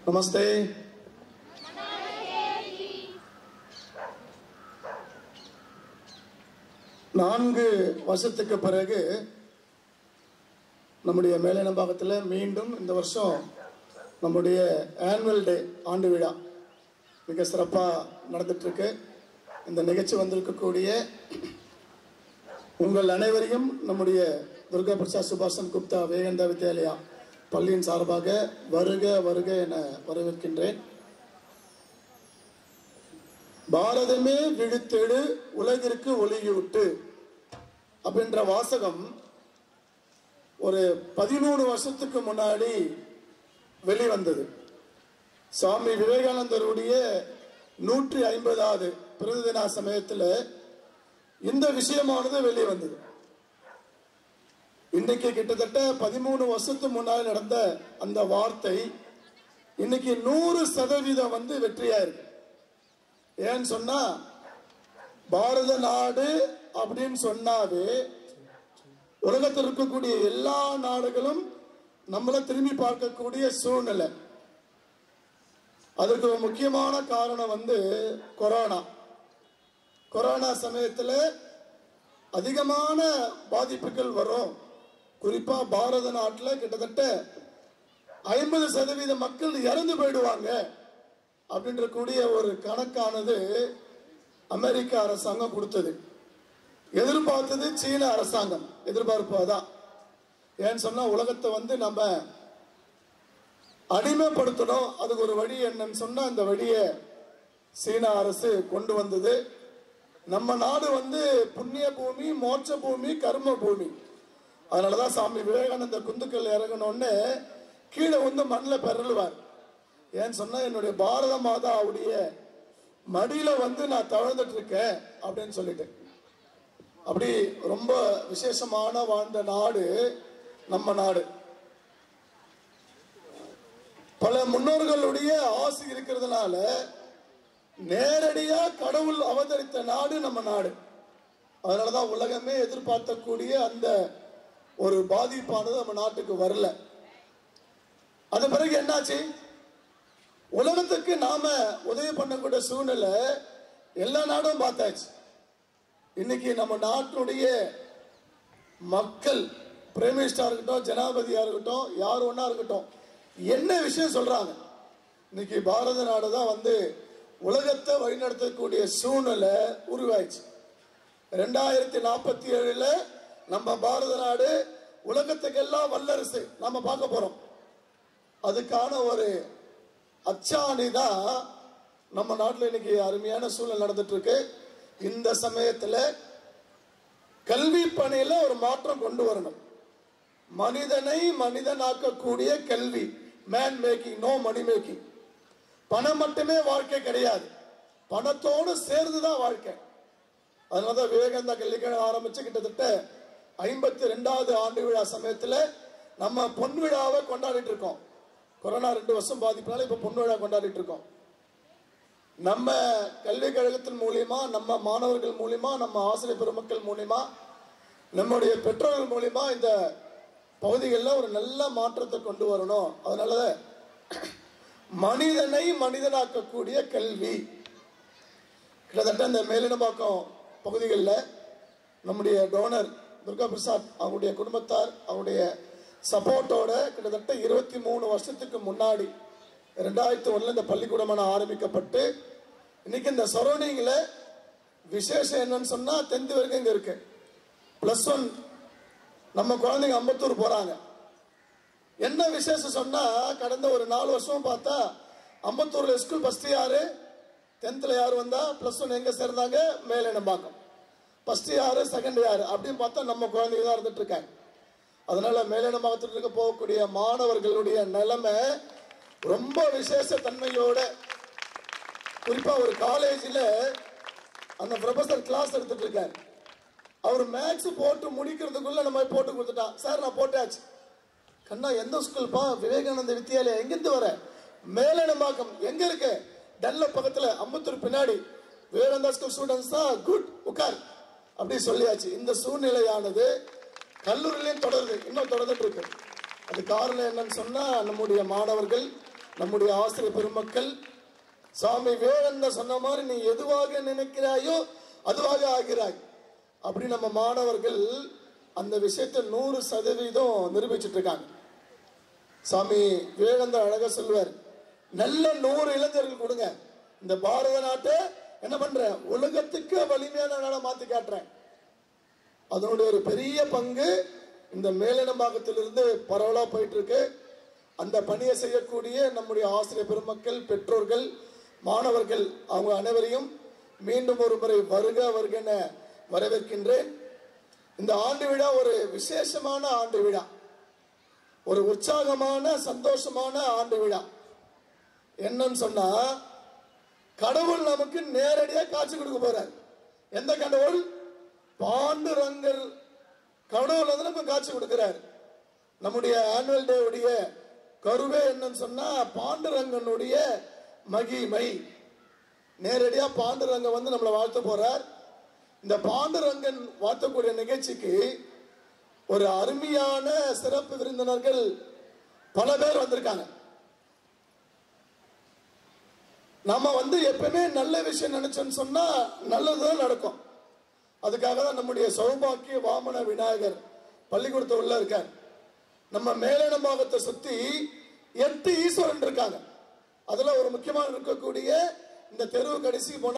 நமஸ்தே நான்கு வருஷத்துக்கு பிறகு நம்முடைய மேலனம்பாக்கத்தில் மீண்டும் இந்த வருஷம் நம்முடைய ஆனுவல் டே ஆண்டு விழா மிக சிறப்பாக நடந்துட்டுருக்கு இந்த நிகழ்ச்சி வந்திருக்கக்கூடிய உங்கள் அனைவரையும் நம்முடைய துர்கா பிரசாத் சுபாஷன் குப்தா விவேகானந்தா வித்யாலயா பள்ளியின் சார்பாக வருக வருக என வரவேற்கின்றேன் பாரதமே விழித்தெழு உலகிற்கு ஒளியூட்டு அப்படின்ற வாசகம் ஒரு பதிமூணு வருஷத்துக்கு முன்னாடி வெளிவந்தது சுவாமி விவேகானந்தருடைய நூற்றி ஐம்பதாவது பிறந்த தின சமயத்தில் இந்த விஷயமானது வெளியே வந்தது இன்னைக்கு கிட்டத்தட்ட பதிமூணு வருஷத்துக்கு முன்னாடி நடந்த அந்த வார்த்தை இன்னைக்கு நூறு சதவீதம் வந்து வெற்றியா இருக்கு ஏன்னு சொன்னா பாரத நாடு அப்படின்னு சொன்னாவே உலகத்தில் இருக்கக்கூடிய எல்லா நாடுகளும் நம்மளை திரும்பி பார்க்கக்கூடிய சூழ்நிலை அதுக்கு ஒரு முக்கியமான காரணம் வந்து கொரோனா கொரோனா சமயத்தில் அதிகமான பாதிப்புகள் வரும் குறிப்பா பாரத நாட்டில் கிட்டத்தட்ட ஐம்பது சதவீத மக்கள் இறந்து போயிடுவாங்க அப்படின்ற கூடிய ஒரு கணக்கானது அமெரிக்க அரசாங்கம் கொடுத்தது எதிர்பார்த்தது சீன அரசாங்கம் எதிர்பார்ப்பு தான் ஏன்னு சொன்னா உலகத்தை வந்து நம்ம அடிமைப்படுத்தணும் அதுக்கு ஒரு வழி என்னன்னு சொன்னா அந்த வழியை சீன அரசு கொண்டு வந்தது நம்ம நாடு வந்து புண்ணிய பூமி மோட்ச பூமி கர்ம பூமி அதனாலதான் சாமி விவேகானந்த குந்துக்கள் இறங்கணும்னு கீழே வந்து மண்ணில் பெறலுவார் ஏன்னு சொன்னா என்னுடைய பாரத மாதாவுடைய மடியில வந்து நான் தவழ்ந்துட்டு இருக்கேன் அப்படின்னு சொல்லிட்டு அப்படி ரொம்ப விசேஷமான வாழ்ந்த நாடு நம்ம நாடு பல முன்னோர்களுடைய ஆசை இருக்கிறதுனால நேரடியா கடவுள் அவதரித்த நாடு நம்ம நாடு அதனாலதான் உலகமே எதிர்பார்க்கக்கூடிய அந்த ஒரு பாதிப்பானது நம்ம நாட்டுக்கு வரல அது பிறகு என்னாச்சு உலகத்துக்கு நாம உதவி பண்ணக்கூடிய சூழ்நிலை எல்லா நாடும் பார்த்தாச்சு இன்னைக்கு நம்ம நாட்டினுடைய மக்கள் பிரைம் மினிஸ்டரா இருக்கட்டும் ஜனாபதியா இருக்கட்டும் யார் ஒன்றா இருக்கட்டும் என்ன விஷயம் சொல்றாங்க இன்னைக்கு பாரத நாடு தான் வந்து உலகத்தை வழிநடத்தக்கூடிய சூழ்நிலை உருவாயிடுச்சு ரெண்டாயிரத்தி நாற்பத்தி ஏழுல நம்ம பாரத நாடு உலகத்துக்கெல்லாம் வல்லரசு நம்ம பார்க்க போறோம் அதுக்கான ஒரு அச்சாணி தான் நம்ம நாட்டில் இன்னைக்கு அருமையான சூழ்நிலை நடந்துட்டு இருக்கு இந்த சமயத்துல கல்வி பணியில ஒரு மாற்றம் கொண்டு வரணும் மனிதனை மனிதனாக்கக்கூடிய கல்வி man making no money making பணம் மட்டுமே வாழ்க்கை கிடையாது பணத்தோடு சேர்ந்து தான் வாழ்க்கை அதனால தான் விவேகானந்தா கல்விக்கழகம் ஆரம்பிச்சு கிட்டத்தட்ட ஐம்பத்தி ரெண்டாவது ஆண்டு விழா சமயத்துல நம்ம பொன் விழாவை கொண்டாடிட்டு இருக்கோம் கொரோனா ரெண்டு வருஷம் பாதிப்புனால இப்ப பொன் விழா கொண்டாடிட்டு இருக்கோம் நம்ம கல்வி கழகத்தின் மூலியமா நம்ம மாணவர்கள் மூலியமா நம்ம ஆசிரியர் பெருமக்கள் மூலியமா நம்முடைய பெற்றோர்கள் மூலியமா இந்த பகுதிகளில் ஒரு நல்ல மாற்றத்தை கொண்டு வரணும் அதனால மனிதனை மனிதனாக்கக்கூடிய கல்வி கிட்டத்தட்ட இந்த மேலினம்பாக்கம் பகுதிகளில் நம்முடைய டோனர் துர்கா பிரசாத் அவங்களுடைய குடும்பத்தார் அவருடைய சப்போர்ட்டோட கிட்டத்தட்ட இருபத்தி மூணு வருஷத்துக்கு முன்னாடி ரெண்டாயிரத்தி ஒன்றில் இந்த பள்ளிக்கூடமான ஆரம்பிக்கப்பட்டு இன்னைக்கு இந்த சரௌண்டிங்கில் விசேஷம் என்னன்னு சொன்னால் டென்த் வரைக்கும் இங்கே இருக்கு ப்ளஸ் ஒன் நம்ம குழந்தைங்க அம்பத்தூர் போகிறாங்க என்ன விசேஷம் சொன்னால் கடந்த ஒரு நாலு வருஷம் பார்த்தா அம்பத்தூரில் ஸ்கூல் ஃபஸ்ட்டு யார் டென்த்தில் யார் வந்தா ப்ளஸ் ஒன் எங்கே சேர்ந்தாங்க மேலினம்பாக்கம் ஃபஸ்ட்டு யார் செகண்ட் யார் அப்படின்னு பார்த்தா நம்ம குழந்தைங்க தான் இருந்துட்டு இருக்காங்க அதனால மேலினம்பாக்கத்தில் இருக்க போகக்கூடிய மாணவர்களுடைய நிலைமை ரொம்ப விசேஷ தன்மையோட குறிப்பா ஒரு காலேஜில் அந்த ப்ரொஃபசர் கிளாஸ் எடுத்துட்டு இருக்காரு அவர் மேக்ஸ் போட்டு முடிக்கிறதுக்குள்ள நம்ம போட்டு கொடுத்துட்டான் சார் நான் போட்டாச்சு கண்ணா எந்த ஸ்கூல்ப்பா விவேகானந்த வித்யாலயா எங்கிருந்து வர மேலனம்பாக்கம் எங்க இருக்கு டல்ல பக்கத்துல அம்பத்தூர் பின்னாடி விவேகானந்தா ஸ்கூல் ஸ்டூடெண்ட்ஸ் தான் குட் உட்கார் அப்படி சொல்லியாச்சு இந்த சூழ்நிலையானது கல்லூரிலையும் தொடருது இன்னும் தொடர்ந்துட்டு இருக்கு அது காரணம் என்னன்னு சொன்னா நம்முடைய மாணவர்கள் நம்முடைய ஆசிரியர் பெருமக்கள் சாமி வேலந்த சொன்ன மாதிரி நீ எதுவாக நினைக்கிறாயோ அதுவாக ஆகிறாய் அப்படி நம்ம மாணவர்கள் அந்த விஷயத்தை நூறு சதவீதம் நிரூபிச்சிட்டு இருக்காங்க சாமி விவேகானந்தர் அழகா சொல்லுவார் நல்ல நூறு இளைஞர்கள் கொடுங்க இந்த பாரத நாட்டை என்ன பண்றேன் உலகத்துக்கு வலிமையான நாடா மாத்தி காட்டுறேன் அதனுடைய ஒரு பெரிய பங்கு இந்த மேலினம்பாக்கத்திலிருந்து பரவலா போயிட்டு இருக்கு அந்த பணியை செய்யக்கூடிய நம்முடைய ஆசிரியர் பெருமக்கள் பெற்றோர்கள் மாணவர்கள் அவங்க அனைவரையும் மீண்டும் ஒரு முறை வருக வருக என வரவேற்கின்றேன் இந்த ஆண்டு விழா ஒரு விசேஷமான ஆண்டு விழா ஒரு உற்சாகமான சந்தோஷமான ஆண்டு விழா என்னன்னு சொன்னா கடவுள் நமக்கு நேரடியா காட்சி கொடுக்க போறார் எந்த கடவுள் பாண்டுரங்கர் கடவுள் வந்து நமக்கு காட்சி கொடுக்கிறார் நம்முடைய ஆனுவல் டே உடைய கருவே என்னன்னு சொன்னா பாண்டுரங்கனுடைய மகிமை நேரடியா பாண்டுரங்க வந்து நம்மளை வாழ்த்த போறார் இந்த பாண்டுரங்கன் வாழ்த்தக்கூடிய நிகழ்ச்சிக்கு ஒரு அருமையான சிறப்பு விருந்தினர்கள் பல பேர் வந்திருக்காங்க நம்ம வந்து எப்பவுமே நல்ல விஷயம் நினைச்சோம்னு சொன்னா நல்லதுதான் நடக்கும் அதுக்காக தான் நம்முடைய சௌபாக்கிய வாமன விநாயகர் பள்ளிக்கூடத்து உள்ள இருக்கார் நம்ம மேலனமாகத்தை சுத்தி எட்டு ஈஸ்வரன் இருக்காங்க அதுல ஒரு முக்கியமான இருக்கக்கூடிய இந்த தெருவு கடைசி போன